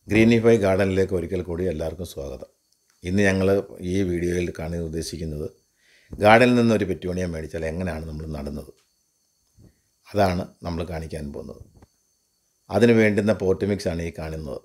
Greenify ഗാർഡനിലേക്ക് ഒരിക്കൽ കൂടി എല്ലാവർക്കും സ്വാഗതം ഇന്ന് ഞങ്ങൾ ഈ വീഡിയോയിൽ കാണാൻ ഉദ്ദേശിക്കുന്നത് ഗാർഡനിൽ നിന്ന് ഒരു പെറ്റൂണിയ മേടിച്ചാൽ എങ്ങനെയാണ് നമ്മൾ നടുന്നത് അതാണ് നമ്മൾ കാണിക്കാൻ പോകുന്നത് അതിന് വേണ്ടുന്ന പോട്ട് മിക്സ് ആണ് ഈ കാണുന്നത്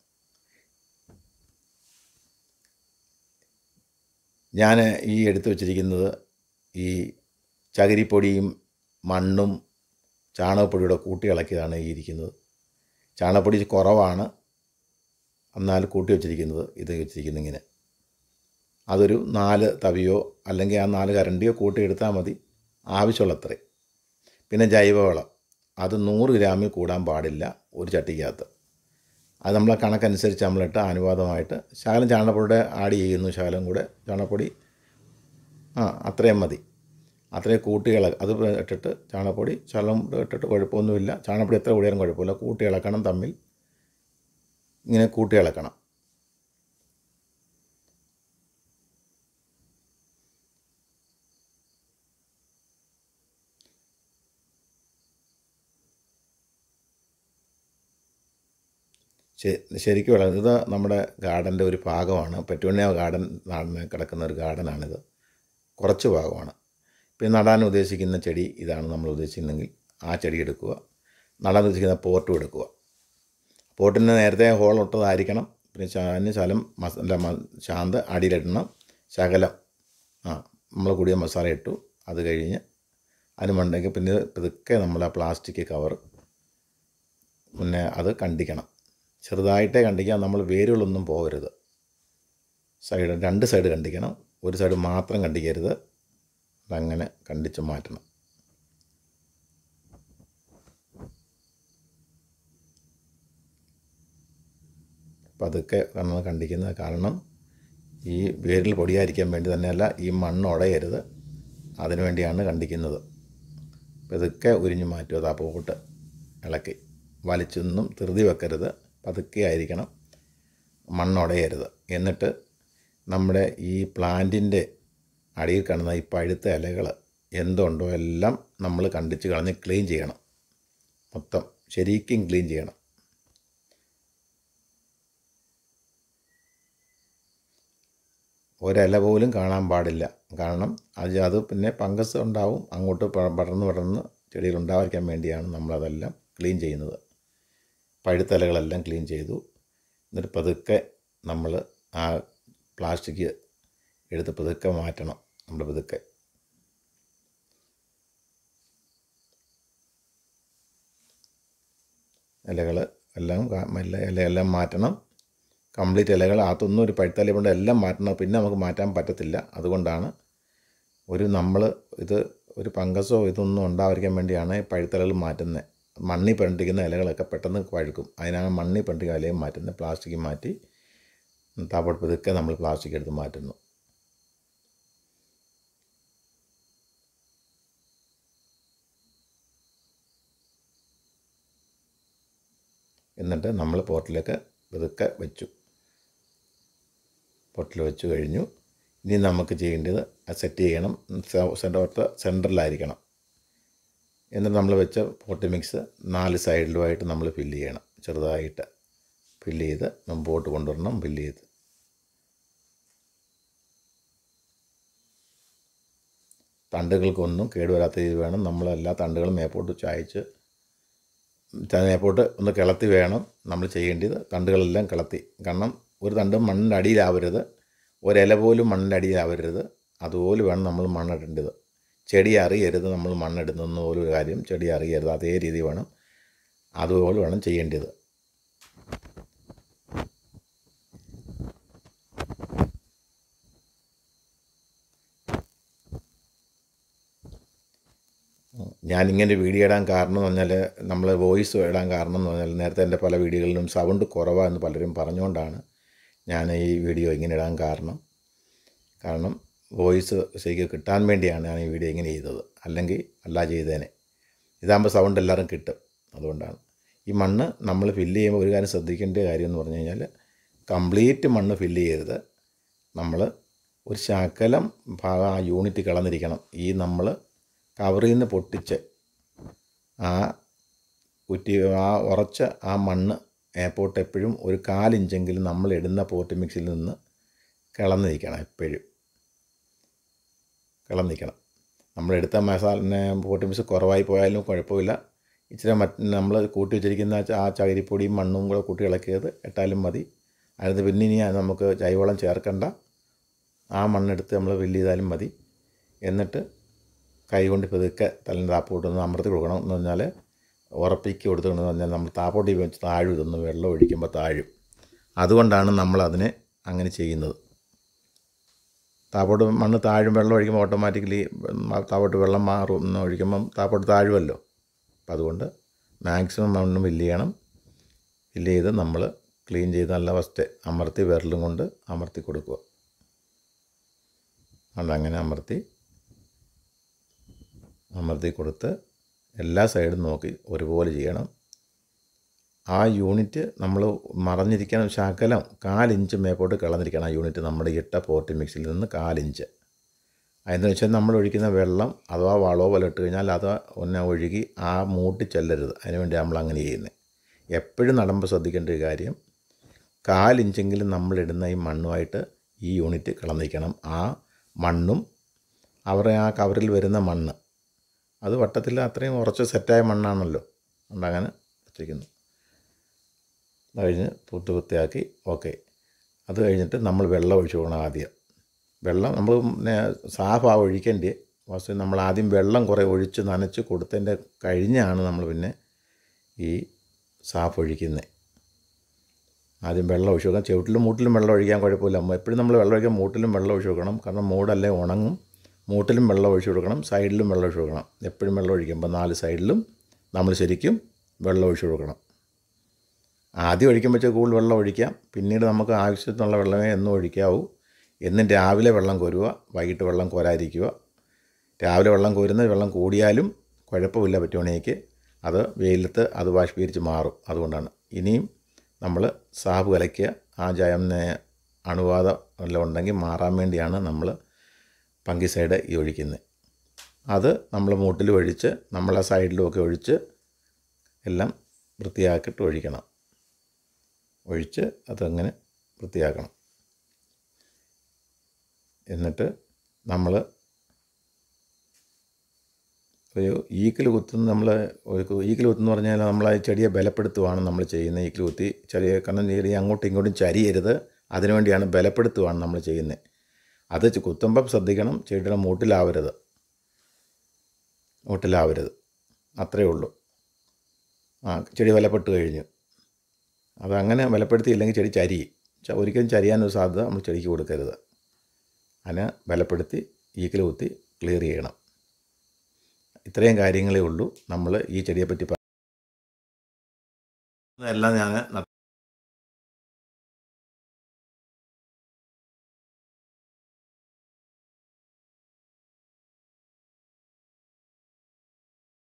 ഞാൻ ഈ എടുത്തു വച്ചിരിക്കുന്നത് ഈ ചകിരിപ്പൊടിയും മണ്ണും ചാണകപ്പൊടിയുടെ കൂട്ടി ഇളക്കിയതാണ് ഈ ഇരിക്കുന്നത് ചാണകപ്പൊടി കുറവാണ് എന്നാൽ കൂട്ടി വെച്ചിരിക്കുന്നത് ഇത് വെച്ചിരിക്കുന്നത് ഇങ്ങനെ അതൊരു നാല് തവിയോ അല്ലെങ്കിൽ ആ നാല് കരണ്ടിയോ കൂട്ടി എടുത്താൽ മതി ആവശ്യമുള്ളത്രേ പിന്നെ ജൈവവളം അത് നൂറ് ഗ്രാമിൽ കൂടാൻ പാടില്ല ഒരു ചട്ടിക്കകത്ത് അത് നമ്മളെ കണക്കനുസരിച്ച് നമ്മളിട്ട് അനുപാതമായിട്ട് ശകലം ചാണകപ്പൊടിയുടെ ആഡ് ചെയ്യുന്നു ശകലം കൂടെ ചാണകപ്പൊടി ആ അത്രയും മതി അത്രയും കൂട്ടി ഇള അത് ഇട്ടിട്ട് ചാണകപ്പൊടി ശകലം ഇട്ടിട്ട് കുഴപ്പമൊന്നുമില്ല ചാണകപ്പൊടി എത്ര കൂടിയാലും കുഴപ്പമില്ല കൂട്ടി ഇളക്കണം തമ്മിൽ ഇങ്ങനെ കൂട്ടി ഇളക്കണം ശരിക്കും ഇള- ഇത് നമ്മുടെ ഗാർഡൻ്റെ ഒരു ഭാഗമാണ് പെറ്റൂണിയ ഗാർഡൻ നാടിന് കിടക്കുന്ന ഒരു ഗാർഡനാണിത് കുറച്ച് ഭാഗമാണ് പിന്നെ നടാൻ ഉദ്ദേശിക്കുന്ന ചെടി ഇതാണ് നമ്മൾ ഉദ്ദേശിക്കുന്നെങ്കിൽ ആ ചെടി എടുക്കുക നടാൻ ഉദ്ദേശിക്കുന്ന പോട്ടും എടുക്കുക പോട്ടിന് നേരത്തെ ഹോൾ ഇട്ടതായിരിക്കണം പിന്നെ ശ- അതിന് ശകലം മസ അല്ല മ- ശാന്ത അടിയിലിടണം ശകലം ആ നമ്മൾ കൂടിയ മസാല ഇട്ടു അത് കഴിഞ്ഞ് അതിന് മണ്ടയ്ക്ക് പിന്നെ പതുക്കെ നമ്മൾ ആ പ്ലാസ്റ്റിക് കവർ പിന്നെ അത് കണ്ടിക്കണം ചെറുതായിട്ടേ കണ്ടിക്കാൻ നമ്മൾ വേരുകളൊന്നും പോകരുത് സൈഡ് രണ്ട് സൈഡ് കണ്ടിക്കണം ഒരു സൈഡ് മാത്രം കണ്ടിക്കരുത് അതങ്ങനെ കണ്ടിച്ച് മാറ്റണം പതുക്കെ നമ്മൾ കണ്ടിക്കുന്നത് കാരണം ഈ വേരിൽ പൊടിയായിരിക്കാൻ വേണ്ടി തന്നെയല്ല ഈ മണ്ണ് ഉടയരുത് അതിനു വേണ്ടിയാണ് കണ്ടിക്കുന്നത് പതുക്കെ ഉരിഞ്ഞു മാറ്റുക അതാ പോട്ട് ഇളക്കി വലിച്ചൊന്നും ധൃതി വെക്കരുത് പതുക്കെ ആയിരിക്കണം മണ്ണുടയരുത് എന്നിട്ട് നമ്മുടെ ഈ പ്ലാന്റിൻ്റെ അടിയിൽ കാണുന്ന ഈ പഴുത്ത ഇലകൾ എന്തുണ്ടോ എല്ലാം നമ്മൾ കണ്ടിച്ച് കളഞ്ഞ് ക്ലീൻ ചെയ്യണം മൊത്തം ശരിക്കും ക്ലീൻ ചെയ്യണം ഒരില പോലും കാണാൻ പാടില്ല കാരണം അത് അത് പിന്നെ ഫംഗസ് ഉണ്ടാവും അങ്ങോട്ട് പ- പടർന്ന് പടർന്ന് ചെടികൾ ഉണ്ടാവാതിരിക്കാൻ വേണ്ടിയാണ് നമ്മളതെല്ലാം ക്ലീൻ ചെയ്യുന്നത് പഴുത്ത ഇലകളെല്ലാം ക്ലീൻ ചെയ്തു എന്നിട്ട് പതുക്കെ നമ്മൾ ആ പ്ലാസ്റ്റിക് എടുത്ത് പതുക്കെ മാറ്റണം നമ്മൾ പതുക്കെ ഇലകൾ എല്ലാം കാ- മെല്ലെ ഇലയെല്ലാം മാറ്റണം കംപ്ലീറ്റ് ഇലകൾ അകത്തൊന്നും ഒരു പഴുത്തല കൊണ്ട് എല്ലാം മാറ്റണം പിന്നെ നമുക്ക് മാറ്റാൻ പറ്റത്തില്ല അതുകൊണ്ടാണ് ഒരു നമ്മൾ ഇത് ഒരു ഫംഗസോ ഇതൊന്നും ഉണ്ടാവാതിരിക്കാൻ വേണ്ടിയാണ് ഈ പഴുത്തലകൾ മാറ്റുന്നത് മണ്ണി പണ്ടിരിക്കുന്ന ഇലകളൊക്കെ പെട്ടെന്ന് പഴുക്കും അതിനാണ് മണ്ണി പണ്ടിരിക്കുന്ന ഇലയും മാറ്റുന്നത് പ്ലാസ്റ്റിക് മാറ്റി താപ്പോട്ട് പതുക്കെ നമ്മൾ പ്ലാസ്റ്റിക് എടുത്ത് മാറ്റുന്നു എന്നിട്ട് നമ്മൾ പോട്ടിലേക്ക് പതുക്കെ വെച്ചു പൊട്ടിൽ വെച്ച് കഴിഞ്ഞു ഇനി നമുക്ക് ചെയ്യേണ്ടത് സെറ്റ് ചെയ്യണം സെൻറ്റർ സെൻറ്ററിലായിരിക്കണം എന്നിട്ട് നമ്മൾ വെച്ച പോട്ട് മിക്സ് നാല് സൈഡിലുമായിട്ട് നമ്മൾ ഫില്ല് ചെയ്യണം ചെറുതായിട്ട് ഫില്ല് ചെയ്ത് മുമ്പോട്ട് കൊണ്ടുവരണം ഫില്ല് ചെയ്ത് തണ്ടുകൾക്കൊന്നും കേടുവരാത്ത രീതിയിൽ വേണം നമ്മൾ എല്ലാ തണ്ടുകളും മേപ്പോട്ട് ചായച്ച് മേപ്പോട്ട് ഒന്ന് കിളത്തി വേണം നമ്മൾ ചെയ്യേണ്ടത് തണ്ടുകളെല്ലാം കിളത്തി കാരണം ഒരു തണ്ട് മണ്ണിൻ്റെ അടിയിലാവരുത് ഒരില പോലും മണ്ണിൻ്റെ അടിയിലാവരുത് അതുപോലെ വേണം നമ്മൾ മണ്ണിടേണ്ടത് ചെടി അറിയരുത് നമ്മൾ മണ്ണിടുന്ന പോലും ഒരു കാര്യം ചെടി അറിയരുത് അതേ രീതി വേണം അതുപോലെ വേണം ചെയ്യേണ്ടത് ഞാനിങ്ങനെ വീഡിയോ ഇടാൻ കാരണം എന്ന് പറഞ്ഞാൽ നമ്മൾ വോയിസ് ഇടാൻ കാരണം എന്ന് പറഞ്ഞാൽ നേരത്തെ എൻ്റെ പല വീഡിയോകളിലും സൗണ്ട് കുറവാന്ന് പലരും പറഞ്ഞുകൊണ്ടാണ് ഞാൻ ഈ വീഡിയോ ഇങ്ങനെ ഇടാൻ കാരണം കാരണം വോയിസ് ശരിക്കും കിട്ടാൻ വേണ്ടിയാണ് ഞാൻ ഈ വീഡിയോ ഇങ്ങനെ ചെയ്തത് അല്ലെങ്കിൽ അല്ല ചെയ്തേനെ ഇതാകുമ്പോൾ സൗണ്ട് എല്ലാവരും കിട്ടും അതുകൊണ്ടാണ് ഈ മണ്ണ് നമ്മൾ ഫില്ല് ചെയ്യുമ്പോൾ ഒരു കാര്യം ശ്രദ്ധിക്കേണ്ട കാര്യം എന്ന് പറഞ്ഞു കഴിഞ്ഞാൽ കംപ്ലീറ്റ് മണ്ണ് ഫില്ല് ചെയ്യരുത് നമ്മൾ ഒരു ശകലം ഭാഗം ആ യൂണിറ്റ് കളന്നിരിക്കണം ഈ നമ്മൾ കവറിൽ നിന്ന് പൊട്ടിച്ച് ആ കുറ്റി ആ ഉറച്ച ആ മണ്ണ് മേപ്പോട്ട് എപ്പോഴും ഒരു കാലിഞ്ചെങ്കിലും നമ്മൾ ഇടുന്ന പോട്ട് മിക്സിൽ നിന്ന് കിളന്നിരിക്കണം എപ്പോഴും കിളന്നിരിക്കണം നമ്മളെടുത്ത മസാല പോട്ട് മിക്സ് കുറവായി പോയാലും കുഴപ്പമില്ല ഇച്ചിരി മറ്റ് നമ്മൾ കൂട്ടി വെച്ചിരിക്കുന്ന ആ ച- ആ ചകിരിപ്പൊടിയും മണ്ണും കൂടെ കൂട്ടി ഇളക്കിയത് ഇട്ടാലും മതി അതിനകത്ത് പിന്നെ ഇനി നമുക്ക് ജൈവവളം ചേർക്കണ്ട ആ മണ്ണെടുത്ത് നമ്മൾ ഫില്ല് ചെയ്താലും മതി എന്നിട്ട് കൈ കൊണ്ട് പതുക്കെ തലന് താപ്പോട്ട് ഒന്ന് അമർത്തി കൊടുക്കണം എന്ന് പറഞ്ഞാൽ ഉറപ്പിക്ക് കൊടുത്തുകൊണ്ടെന്ന് പറഞ്ഞാൽ നമ്മൾ താപ്പോട്ടി വെച്ച് താഴും ഇതൊന്ന് വെള്ളം ഒഴിക്കുമ്പോൾ താഴും അതുകൊണ്ടാണ് നമ്മൾ അതിനെ അങ്ങനെ ചെയ്യുന്നത് താപ്പോട്ട് മണ്ണ് താഴും വെള്ളം ഒഴിക്കുമ്പോൾ ഓട്ടോമാറ്റിക്കലി താപ്പോട്ട് വെള്ളം മാറും എന്ന് ഒഴിക്കുമ്പം താപ്പോട്ട് താഴുമല്ലോ അപ്പം അതുകൊണ്ട് മാക്സിമം മണ്ണ് ഫില്ല് ചെയ്യണം ഫില്ല് ചെയ്ത് നമ്മൾ ക്ലീൻ ചെയ്ത് നല്ല ഫസ്റ്റ് അമർത്തി വിരലും കൊണ്ട് അമർത്തി കൊടുക്കുക അതങ്ങനെ അമർത്തി അമർത്തി കൊടുത്ത് എല്ലാ സൈഡും നോക്കി ഒരുപോലെ ചെയ്യണം ആ യൂണിറ്റ് നമ്മൾ മറഞ്ഞിരിക്കണം ശകലം കാലിഞ്ച് മേപ്പോട്ട് കളഞ്ഞിരിക്കണം ആ യൂണിറ്റ് നമ്മുടെ ഇട്ട പോർട്ടി മിക്സിൽ നിന്ന് കാലിഞ്ച് അതെന്ന് വെച്ചാൽ നമ്മൾ ഒഴിക്കുന്ന വെള്ളം അഥവാ വളമോ പോലെ ഇട്ട് കഴിഞ്ഞാൽ അത് ഒന്നെ ഒഴുകി ആ മൂട്ടി ചെല്ലരുത് അതിനുവേണ്ടി നമ്മൾ അങ്ങനെ ചെയ്യുന്നത് എപ്പോഴും നടുമ്പോൾ ശ്രദ്ധിക്കേണ്ട ഒരു കാര്യം കാലിഞ്ചെങ്കിലും നമ്മളിടുന്ന ഈ മണ്ണുമായിട്ട് ഈ യൂണിറ്റ് കളന്നിരിക്കണം ആ മണ്ണും അവരുടെ ആ കവറിൽ വരുന്ന മണ്ണ് അത് വട്ടത്തിൽ അത്രയും ഉറച്ച് സെറ്റായ മണ്ണാണല്ലോ അതുകൊണ്ട് അങ്ങനെ വെച്ചിരിക്കുന്നു അത് കഴിഞ്ഞ് തൂത്ത് വൃത്തിയാക്കി ഓക്കെ അത് കഴിഞ്ഞിട്ട് നമ്മൾ വെള്ളം ഒഴിച്ചു പോകണം ആദ്യം വെള്ളം നമ്മൾ പിന്നെ സാഫാ ഒഴിക്കേണ്ടത് വസ്തു നമ്മൾ ആദ്യം വെള്ളം കുറേ ഒഴിച്ച് നനച്ച് കൊടുത്തതിൻ്റെ കഴിഞ്ഞാണ് നമ്മൾ പിന്നെ ഈ സാഫ് ഒഴിക്കുന്നത് ആദ്യം വെള്ളം ഒഴിച്ച് വെക്കണം ചുവട്ടിലും മൂട്ടിലും വെള്ളം ഒഴിക്കാൻ കുഴപ്പമില്ല എപ്പോഴും നമ്മൾ വെള്ളം ഒഴിക്കാൻ മൂട്ടിലും വെള്ളം ഒഴിച്ച് കൊടുക്കണം കാരണം മൂടല്ലേ ഉണങ്ങും മൂട്ടിലും വെള്ളം ഒഴിച്ച് കൊടുക്കണം സൈഡിലും വെള്ളം ഒഴിച്ച് കൊടുക്കണം എപ്പോഴും വെള്ളം ഒഴിക്കുമ്പോൾ നാല് സൈഡിലും നമ്മൾ ശരിക്കും വെള്ളം ഒഴിച്ച് കൊടുക്കണം ആദ്യം ഒഴിക്കുമ്പോൾ വെച്ചാൽ കൂടുതൽ വെള്ളം ഒഴിക്കാം പിന്നീട് നമുക്ക് ആവശ്യത്തിനുള്ള വെള്ളമേ എന്നും ഒഴിക്കാവൂ എന്നും രാവിലെ വെള്ളം കോരുക വൈകിട്ട് വെള്ളം കോരാതിരിക്കുക രാവിലെ വെള്ളം കോരുന്നത് വെള്ളം കൂടിയാലും കുഴപ്പമില്ല പറ്റുവാണെങ്കിൽ അത് വെയിലത്ത് അത് ബാഷ്പീകരിച്ച് മാറും അതുകൊണ്ടാണ് ഇനിയും നമ്മൾ സാബ് കലക്കിയ ആ ജയം അണുബാധ വല്ലതും ഉണ്ടെങ്കിൽ മാറാൻ വേണ്ടിയാണ് നമ്മൾ പങ്കിസൈഡ് ഈ ഒഴിക്കുന്നത് അത് നമ്മൾ മൂട്ടിൽ ഒഴിച്ച് നമ്മളെ സൈഡിലുമൊക്കെ ഒഴിച്ച് എല്ലാം വൃത്തിയാക്കിയിട്ട് ഒഴിക്കണം ഒഴിച്ച് അതങ്ങനെ വൃത്തിയാക്കണം എന്നിട്ട് നമ്മൾ ഒരു ഈക്കിൽ കുത്തുന്ന നമ്മൾ ഒരു ഈക്കിൽ കുത്തുന്ന പറഞ്ഞാൽ നമ്മൾ ആ ചെടിയെ ബലപ്പെടുത്തുവാണ് നമ്മൾ ചെയ്യുന്നത് ഈക്കിൽ കുത്തി ചെറിയ കാരണം ചെടിയെ അങ്ങോട്ടും ഇങ്ങോട്ടും ചരിയരുത് അതിനുവേണ്ടിയാണ് ബലപ്പെടുത്തുവാണ് നമ്മൾ ചെയ്യുന്നത് അത് ചെ- കുത്തുമ്പം ശ്രദ്ധിക്കണം ചെടിയുടെ മൂട്ടിലാവരുത് മൂട്ടിലാവരുത് അത്രയേ ഉള്ളൂ ആ ചെടി ബലപ്പെട്ട് കഴിഞ്ഞു അതങ്ങനെ ബലപ്പെടുത്തിയില്ലെങ്കിൽ ചെടി ചരിയും ച- ഒരിക്കലും ചരിയാനൊരു സാധ്യത നമ്മൾ ചെടിക്ക് കൊടുക്കരുത് അതിനെ ബലപ്പെടുത്തി ഈക്കിൽ കുത്തി ക്ലിയർ ചെയ്യണം ഇത്രയും കാര്യങ്ങളേ ഉള്ളൂ നമ്മൾ ഈ ചെടിയെപ്പറ്റി പറ- എല്ലാം ഞാൻ